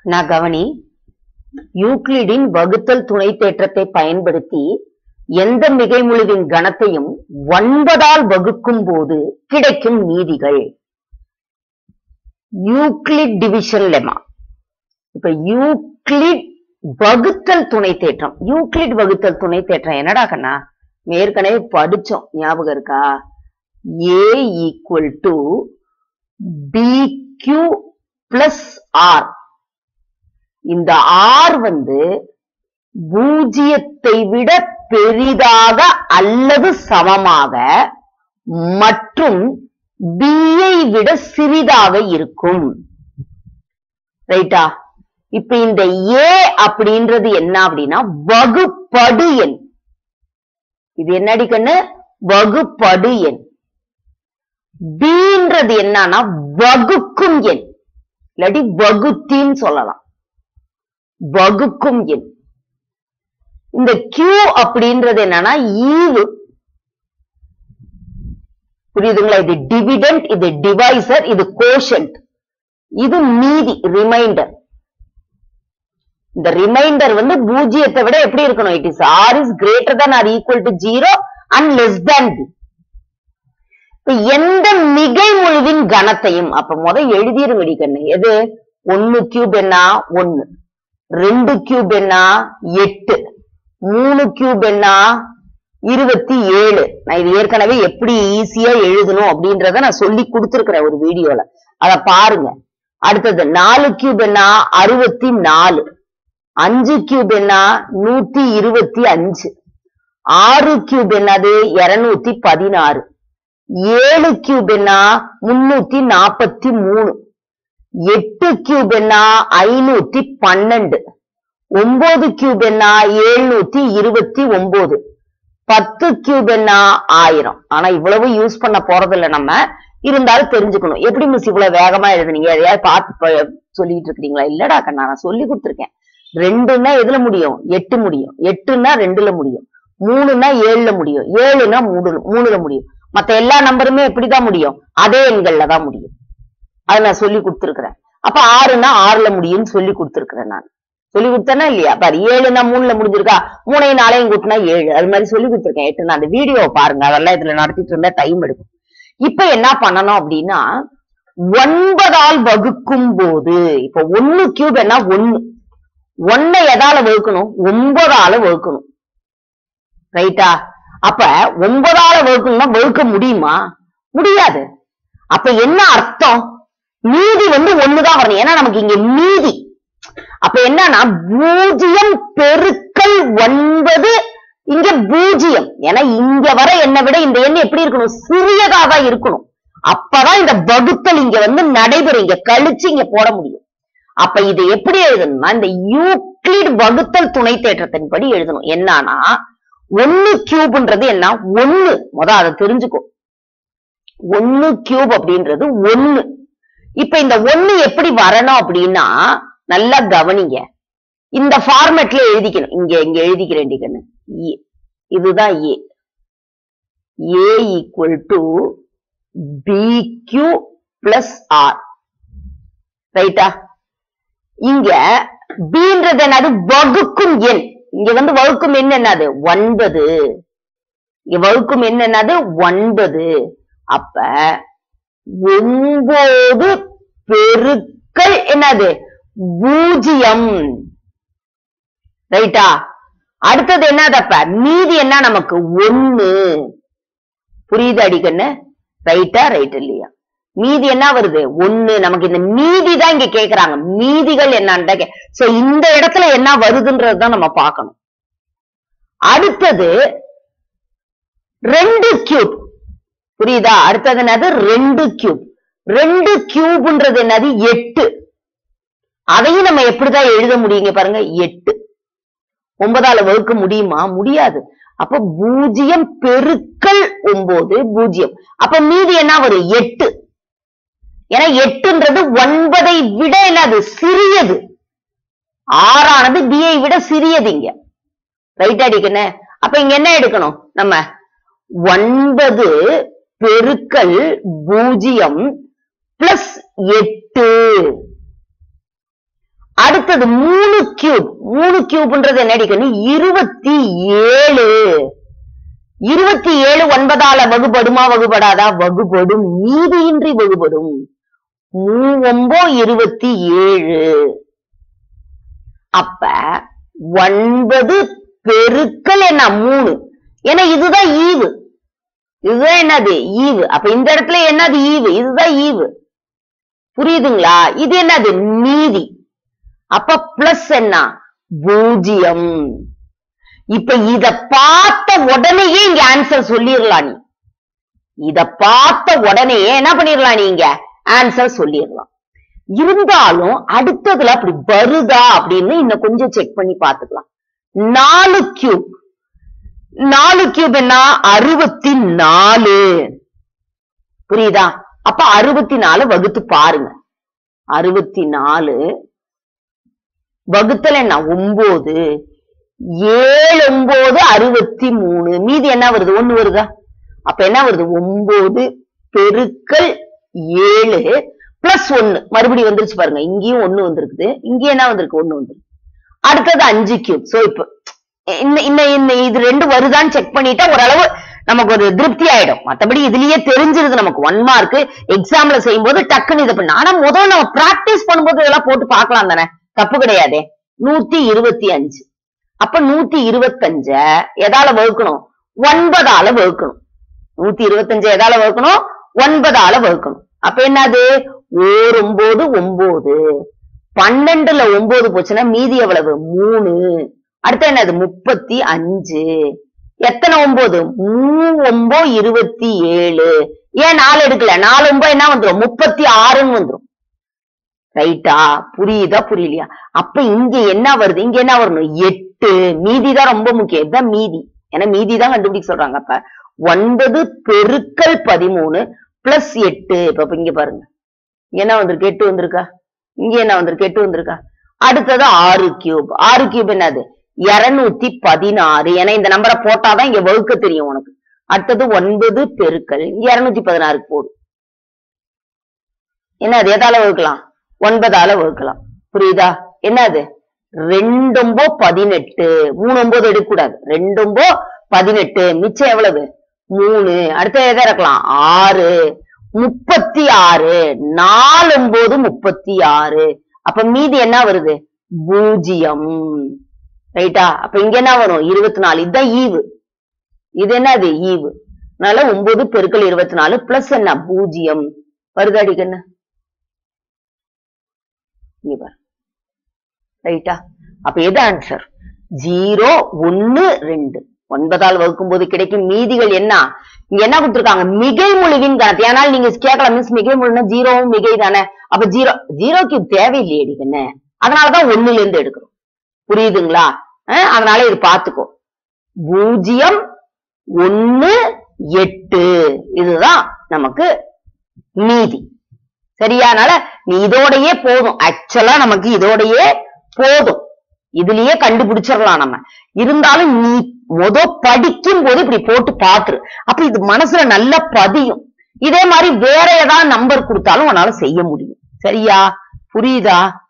நான் கவனி யூக்ளிடின் வகுத்தல் துணை தேற்றத்தை பயன்படுத்தி எந்த மிகைமுழுவின் கணத்தையும் ஒன்பதால் வகுக்கும் போது கிடைக்கும் நீதிகள் யூக்ளிட் டிவிஷன் லெமா இப்ப யூக்ளிட் வகுத்தல் துணை தேற்றம் யூக்ளிட் வகுத்தல் துணை தேற்றம் என்னடா கண்ணா ஏற்கனவே படிச்சோம் ஞாபகம் இருக்கா A equal to B Q plus R இந்த ஆர் வந்து பூஜ்ஜியத்தை விட பெரிதாக அல்லது சமமாக மற்றும் பியை விட சிறிதாக இருக்கும் ரைட்டா இப்ப இந்த ஏ அப்படின்றது என்ன அப்படின்னா வகுப்படு எண் இது என்னடி கண்ணு வகுப்படு எண் பீன்றது என்னன்னா வகுக்கும் எண் இல்லாட்டி வகுத்தின்னு சொல்லலாம் வகுக்கும் எண் இந்த Q அப்படின்றது என்னன்னா ஈவு புரியுதுங்களா இது டிவிடெண்ட் இது டிவைசர் இது கோஷன்ட் இது மீதி ரிமைண்டர் இந்த ரிமைண்டர் வந்து பூஜ்ஜியத்தை விட எப்படி இருக்கணும் it is R is greater than or equal to zero and less than B இப்ப எந்த மிகை முழுவின் கணத்தையும் அப்ப முத எழுதிருங்கடி கண்ணு எது ஒன்னு கியூப் என்ன ஒன்னு ரெண்டு கியூப் என்ன எட்டு மூணு கியூப் என்ன இருபத்தி ஏழு நான் இது ஏற்கனவே எப்படி ஈஸியா எழுதணும் அப்படின்றத நான் சொல்லி கொடுத்திருக்கிறேன் ஒரு வீடியோல அத பாருங்க அடுத்தது நாலு கியூப் என்ன அறுபத்தி நாலு அஞ்சு கியூப் என்ன நூத்தி இருபத்தி அஞ்சு ஆறு கியூப் என்னது இருநூத்தி பதினாறு ஏழு கியூப் என்ன முன்னூத்தி நாப்பத்தி மூணு எட்டு கியூப் என்ன ஐநூத்தி பன்னெண்டு ஒன்பது கியூப் என்ன எழுநூத்தி இருபத்தி ஒன்பது பத்து கியூப் என்ன ஆயிரம் ஆனா இவ்வளவு யூஸ் பண்ண போறதில்ல நம்ம இருந்தாலும் தெரிஞ்சுக்கணும் எப்படி மிஸ் இவ்வளவு வேகமா எழுதுனீங்க எதையாவது பார்த்து ப- சொல்லிட்டு இருக்கீங்களா இல்லடா கண்ணா நான் சொல்லி கொடுத்துருக்கேன் ரெண்டுன்னா எதுல முடியும் எட்டு முடியும் எட்டுன்னா ரெண்டுல முடியும் மூணுன்னா ஏழுல முடியும் ஏழுன்னா மூணு மூணுல முடியும் மத்த எல்லா நம்பருமே எப்படிதான் முடியும் அதே எண்கள்ல தான் முடியும் அதை நான் சொல்லி கொடுத்துருக்கிறேன் அப்ப ஆறுனா ஆறுல முடியும்னு சொல்லி கொடுத்துருக்கிறேன் நான் சொல்லி கொடுத்தேனா இல்லையா பாரு ஏழுனா மூணுல முடிஞ்சிருக்கா மூணையும் நாளையும் கூட்டினா ஏழு அது மாதிரி சொல்லி கொடுத்துருக்கேன் எட்டு நான் அந்த வீடியோவை பாருங்க அதெல்லாம் இதுல நடத்திட்டு இருந்தா டைம் எடுக்கும் இப்ப என்ன பண்ணணும் அப்படின்னா ஒன்பதால் வகுக்கும் போது இப்ப ஒண்ணு கியூப் என்ன ஒண்ணு ஒன்னை எதால வகுக்கணும் ஒன்பதால வகுக்கணும் ரைட்டா அப்ப ஒன்பதால வகுக்கணும்னா வகுக்க முடியுமா முடியாது அப்ப என்ன அர்த்தம் மீதி வந்து ஒண்ணுதான் வரணும் ஏன்னா நமக்கு இங்க மீதி அப்ப என்னன்னா பூஜ்ஜியம் பெருக்கல் ஒன்பது இங்க பூஜ்ஜியம் ஏன்னா இங்க வர என்னை விட இந்த எண் எப்படி இருக்கணும் சிறியதா தான் இருக்கணும் அப்பதான் இந்த வகுத்தல் இங்க வந்து நடைபெறும் இங்க கழிச்சு இங்க போட முடியும் அப்ப இது எப்படி எழுதணும்னா இந்த யூக்ளிட் வகுத்தல் துணை தேற்றத்தின்படி எழுதணும் என்னன்னா ஒன்னு கியூப்ன்றது என்ன ஒன்னு முத அதை தெரிஞ்சுக்கோ ஒன்னு கியூப் அப்படின்றது ஒன்னு இப்ப இந்த ஒன்னு எப்படி வரணும் அப்படின்னா நல்லா கவனிங்க இந்த ஃபார்மேட்ல எழுதிக்கணும் இங்க இங்க எழுதிக்கிறேன் கண்ணு ஏ இதுதான் A A equal to B Q plus R ரைட்டா இங்க பீன்றது என்னது வகுக்கும் எண் இங்க வந்து வகுக்கும் எண் என்னது ஒன்பது இங்க வகுக்கும் எண் என்னது ஒன்பது அப்ப ஒன்பது பெருக்கல் என்னது பூஜ்ஜியம் ரைட்டா அடுத்தது என்னதப்ப மீதி என்ன நமக்கு ஒண்ணு புரியுது அடிக்கண்ணு ரைட்டா ரைட் இல்லையா மீதி என்ன வருது ஒண்ணு நமக்கு இந்த மீதி தான் இங்க கேக்குறாங்க மீதிகள் என்னன்னு சோ இந்த இடத்துல என்ன வருதுன்றது தான் நம்ம பார்க்கணும் அடுத்தது ரெண்டு கியூப் புரியுதா அடுத்தது என்னது ரெண்டு கியூப் ரெண்டு கியூப்ன்றது என்னது எட்டு அதையும் நம்ம எப்படிதான் எழுத முடியுங்க பாருங்க எட்டு ஒன்பதால வகுக்க முடியுமா முடியாது அப்ப பூஜ்ஜியம் பெருக்கல் ஒன்பது பூஜ்ஜியம் அப்ப மீதி என்ன வரும் எட்டு ஏன்னா எட்டுன்றது ஒன்பதை விட என்னது சிறியது ஆறானது பிஐ விட சிறியது இங்க ரைட் அடிக்கணும் அப்ப இங்க என்ன எடுக்கணும் நம்ம ஒன்பது பெருக்கல் பூஜ்ஜியம் பிளஸ் எட்டு அடுத்தது மூணு கியூப் மூணு கியூப்ன்றது என்ன அடிக்கணும் இருபத்தி ஏழு இருபத்தி ஏழு ஒன்பதால வகுபடுமா வகுபடாதா வகுபடும் மீதியின்றி வகுபடும் மூவொம்போ இருபத்தி ஏழு அப்ப ஒன்பது பெருக்கல் என்ன மூணு ஏன்னா இதுதான் ஈவு இதுதான் என்னது ஈவு அப்ப இந்த இடத்துல என்னது ஈவு இதுதான் ஈவு புரியுதுங்களா இது என்னது மீதி அப்ப பிளஸ் என்ன பூஜ்ஜியம் இப்ப இத பார்த்த உடனேயே இங்க ஆன்சர் சொல்லிடலாம் நீ இத பார்த்த உடனேயே என்ன பண்ணிடலாம் நீங்க ஆன்சர் சொல்லிடலாம் இருந்தாலும் அடுத்ததுல அப்படி வருதா அப்படின்னு இன்னும் கொஞ்சம் செக் பண்ணி பாத்துக்கலாம் நாலு கியூப் நாலு கியூப் என்ன அறுபத்தி நாலு புரியுதா அப்ப அறுபத்தி நாலு வகுத்து பாருங்க அறுபத்தி நாலு வகுத்தல் என்ன ஒன்பது ஏழு ஒன்பது அறுபத்தி மூணு மீதி என்ன வருது ஒண்ணு வருதா அப்ப என்ன வருது ஒன்பது பெருக்கல் ஏழு பிளஸ் ஒன்னு மறுபடியும் வந்துருச்சு பாருங்க இங்கேயும் ஒண்ணு வந்திருக்குது இங்கேயும் என்ன வந்திருக்கு ஒண்ணு வந்திருக்கு அடுத்தது அஞ்சு கியூப் சோ இப்ப இந்த இந்த இந்த இது ரெண்டு வருதான்னு செக் பண்ணிட்டா ஓரளவு நமக்கு ஒரு திருப்தி ஆயிடும் மத்தபடி இதுலயே தெரிஞ்சிருது நமக்கு ஒன் மார்க் எக்ஸாம்ல செய்யும்போது டக்குன்னு இது பண்ண ஆனா முதல்ல நம்ம பிராக்டிஸ் பண்ணும்போது இதெல்லாம் போட்டு பார்க்கலாம் தானே தப்பு கிடையாதே நூத்தி இருபத்தி அஞ்சு அப்ப நூத்தி இருபத்தஞ்ச எதால வகுக்கணும் ஒன்பதால வகுக்கணும் நூத்தி இருபத்தஞ்சு எதால வகுக்கணும் ஒன்பதால வகுக்கணும் அப்ப என்னது ஓர் ஒன்பது ஒன்பது பன்னெண்டுல ஒன்பது போச்சுன்னா மீதி எவ்வளவு மூணு அடுத்து என்னது முப்பத்தி அஞ்சு எத்தனை ஒன்பது மூ ஒன்போ இருபத்தி ஏழு ஏன் நாலு எடுக்கல நாலு ஒன்பது என்ன வந்துரும் முப்பத்தி ஆறுன்னு வந்துரும் ரைட்டா புரியுதா புரியலையா அப்ப இங்க என்ன வருது இங்க என்ன வரணும் எட்டு மீதி தான் ரொம்ப முக்கியம் இதுதான் மீதி ஏன்னா மீதி தான் கண்டுபிடிக்க சொல்றாங்க அப்ப ஒன்பது பெருக்கல் பதிமூணு பிளஸ் எட்டு இப்ப இங்க பாருங்க இங்க என்ன வந்திருக்கு எட்டு வந்திருக்கா இங்க என்ன வந்திருக்கு எட்டு வந்திருக்கா அடுத்தது ஆறு கியூப் ஆறு கியூப் என்னது இருநூத்தி பதினாறு ஏன்னா இந்த நம்பரை போட்டாதான் இங்க வகுக்க தெரியும் உனக்கு அடுத்தது ஒன்பது பெருக்கல் இங்க இருநூத்தி பதினாறுக்கு போடு என்ன அது எதால வகுக்கலாம் ஒன்பதால வகுக்கலாம் புரியுதா என்னது ரெண்டொம்போ பதினெட்டு மூணு ஒன்பது எடுக்கக்கூடாது ரெண்டொம்போ பதினெட்டு மிச்சம் எவ்வளவு மூணு அடுத்த எதை இருக்கலாம் ஆறு முப்பத்தி ஆறு நாலு ஒன்பது முப்பத்தி ஆறு அப்ப மீதி என்ன வருது பூஜ்ஜியம் ரைட்டா அப்ப இங்க என்ன வரும் இருபத்தி நாலு இதுதான் ஈவு இது என்னது ஈவு அதனால ஒன்பது பெருக்கல் இருபத்தி நாலு பிளஸ் என்ன பூஜ்ஜியம் வருதாடிக்கு என்ன இங்க பாரு ரைட்டா அப்ப எது ஆன்சர் ஜீரோ ஒன்னு ரெண்டு ஒன்பதால் வகுக்கும் போது கிடைக்கும் மீதிகள் என்ன இங்க என்ன கொடுத்திருக்காங்க மிகை முழுவின் கணக்கு ஏனால் நீங்க கேட்கலாம் மிஸ் மிகை முழுனா ஜீரோவும் மிகை தானே அப்ப ஜீரோ ஜீரோக்கு தேவையில்லையே என்ன அதனாலதான் ஒண்ணுல இருந்து எடுக்கிறோம் புரியுதுங்களா அஹ் அதனால இது பாத்துக்கோ பூஜ்ஜியம் ஒன்னு எட்டு இதுதான் நமக்கு மீதி சரியானால நீ இதோடயே போதும் ஆக்சுவலா நமக்கு இதோடயே போதும் இதுலயே கண்டுபிடிச்சிடலாம் நம்ம இருந்தாலும் நீ முத படிக்கும் போது இப்படி போட்டு பாத்துரு அப்ப இது மனசுல நல்லா பதியும் இதே மாதிரி வேற ஏதாவது நம்பர் கொடுத்தாலும் உன்னால செய்ய முடியும் சரியா புரியுதா